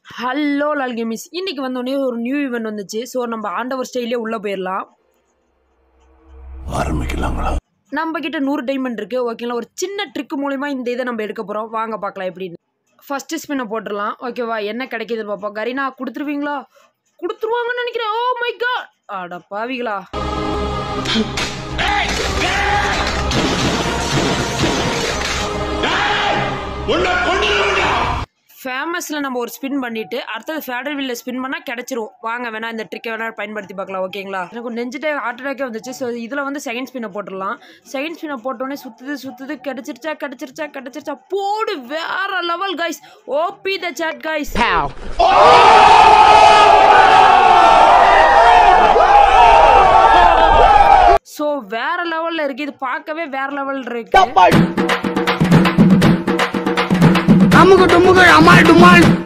hello Lal கேமிஸ் இன்னைக்கு வந்தோடனே ஒரு நியூ ஈவெண்ட் வந்துச்சு ஸோ நம்ம ஆண்டவர் ஸ்டைலே உள்ளே போயிடலாம் ஆரம்பிக்கலாங்களா நம்ம கிட்ட நூறு டைமண்ட் இருக்கு ஓகேங்களா ஒரு சின்ன ட்ரிக் மூலிமா இந்த இதை நம்ம எடுக்க போகிறோம் வாங்க பார்க்கலாம் எப்படின்னு ஃபர்ஸ்ட் ஸ்பின்னை போட்டுடலாம் ஓகேவா என்ன கிடைக்குதுன்னு பார்ப்போம் கரீனா கொடுத்துருவீங்களா கொடுத்துருவாங்கன்னு நினைக்கிறேன் ஓ மை காட் அட பாவிகளா ஃபேமஸில் நம்ம ஒரு ஸ்பின் பண்ணிட்டு அடுத்தது ஃபேடர் வீலில் ஸ்பின் பண்ணால் கிடச்சிரும் வாங்க வேணா இந்த ட்ரிக்கை வேணா பயன்படுத்தி பார்க்கலாம் ஓகேங்களா எனக்கு நெஞ்சிட்டே ஹார்ட் அட்டாக்கே வந்துச்சு ஸோ இதில் வந்து செகண்ட் ஸ்பின்னை போட்டுடலாம் செகண்ட் ஸ்பின்னை போட்டோடனே சுற்றுது சுற்றுது கிடச்சிருச்சா கிடச்சிருச்சா கிடச்சிருச்சா போடு வேற லெவல் கைஸ் ஓபி த சாட் கைஸ் ஸோ வேற லெவலில் இருக்கு இது பார்க்கவே வேற லெவல் இருக்கு அமுகு டுமுகு அமால் டுமால்